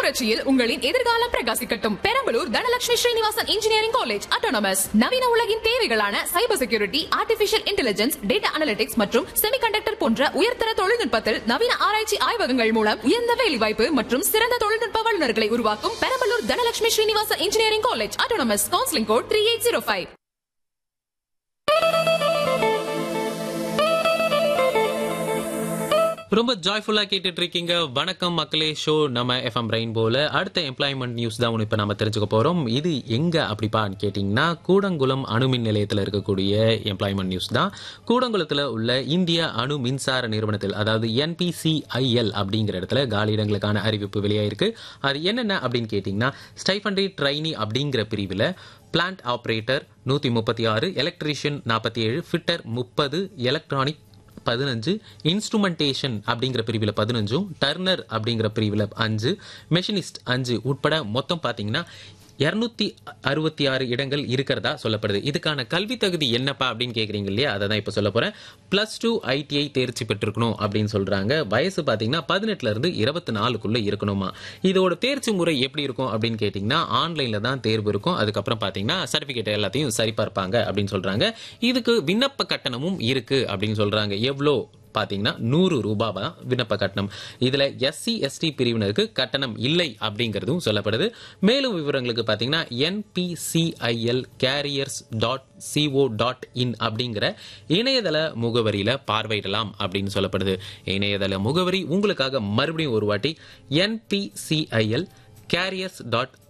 புரட்சியில் உங்களின் எதிர்காலம் பிரகாசிக்கட்டும் Perambalur Dhanalakshmi Srinivasan engineering college autonomous நவீன உலகின் தேவைகளான cyber security artificial intelligence data analytics மற்றும் செமிகண்டக்டர் போன்ற உயர்தர தொழில்நுட்பத்தில் நவீன ஆராய்ச்சி ஆய்வகங்கள் மூலம் உயர்ந்த வேலைவாய்ப்பு மற்றும் சிறந்த தொழில்நுட்ப வல்லுநர்களை உருவாக்கும் Perambalur Dhanalakshmi Srinivasan engineering college autonomous counselling code three eight zero five ரொம்ப ஜாய்ஃபுல்லா கேட்டுட்டு இருக்கீங்க வணக்கம் மக்களே ஷோ நம்ம எஃப்எம் ரெயின்போல அடுத்த எம்ப்ளாய்மெண்ட் நியூஸ் தான் ஒன்று இப்போ நம்ம தெரிஞ்சுக்க போறோம் இது எங்க அப்படிப்பான்னு கேட்டிங்கன்னா கூடங்குளம் அணுமின் நிலையத்தில் இருக்கக்கூடிய எம்ப்ளாய்மெண்ட் நியூஸ் தான் கூடங்குளத்தில் உள்ள இந்திய அணு மின்சார நிறுவனத்தில் அதாவது என்பிசிஐஎல் அப்படிங்கிற இடத்துல காலியிடங்களுக்கான அறிவிப்பு வெளியாயிருக்கு அது என்னென்ன அப்படின்னு கேட்டிங்கன்னா ஸ்டைஃபண்டரி ட்ரைனி அப்படிங்கிற பிரிவில் பிளான்ட் ஆப்ரேட்டர் நூற்றி முப்பத்தி ஆறு எலக்ட்ரீஷியன் நாற்பத்தி ஏழு ஃபிட்டர் முப்பது எலக்ட்ரானிக் பதினஞ்சு இன்ஸ்ட்ருமெண்டேஷன் அப்படிங்கிற பிரிவில் பதினஞ்சும் டர்னர் அப்படிங்கிற பிரிவில் அஞ்சு மெஷினிஸ்ட் அஞ்சு உட்பட மொத்தம் பார்த்தீங்கன்னா இரநூத்தி அறுபத்தி ஆறு இடங்கள் இருக்கிறதா சொல்லப்படுது இதுக்கான கல்வி தகுதி என்னப்பா அப்படின்னு கேட்குறீங்க இல்லையா அதை தான் இப்போ சொல்ல போகிறேன் ப்ளஸ் டூ ஐடிஐ தேர்ச்சி பெற்றிருக்கணும் அப்படின்னு சொல்கிறாங்க வயசு பார்த்தீங்கன்னா பதினெட்டுல இருந்து இருபத்தி நாலுக்குள்ளே இருக்கணுமா இதோட தேர்ச்சி முறை எப்படி இருக்கும் அப்படின்னு கேட்டிங்கன்னா ஆன்லைனில் தான் தேர்வு இருக்கும் அதுக்கப்புறம் பார்த்தீங்கன்னா சர்டிஃபிகேட் எல்லாத்தையும் சரிபார்ப்பாங்க அப்படின்னு சொல்கிறாங்க இதுக்கு விண்ணப்ப கட்டணமும் இருக்குது அப்படின்னு சொல்கிறாங்க எவ்வளோ பார்த்தீங்கன்னா நூறு ரூபாய் தான் விண்ணப்ப கட்டணம் இதில் எஸ்சி எஸ்டி பிரிவினருக்கு கட்டணம் இல்லை அப்படிங்கிறதும் சொல்லப்படுது மேலும் விவரங்களுக்கு பார்த்தீங்கன்னா NPCIL careers dot CO dot in அப்படிங்கிற இணையதள முகவரியில் பார்வையிடலாம் அப்படின்னு சொல்லப்படுது இணையதள முகவரி உங்களுக்காக மறுபடியும் ஒரு வாட்டி என்பிசிஐஎல் கேரியர்ஸ் டாட்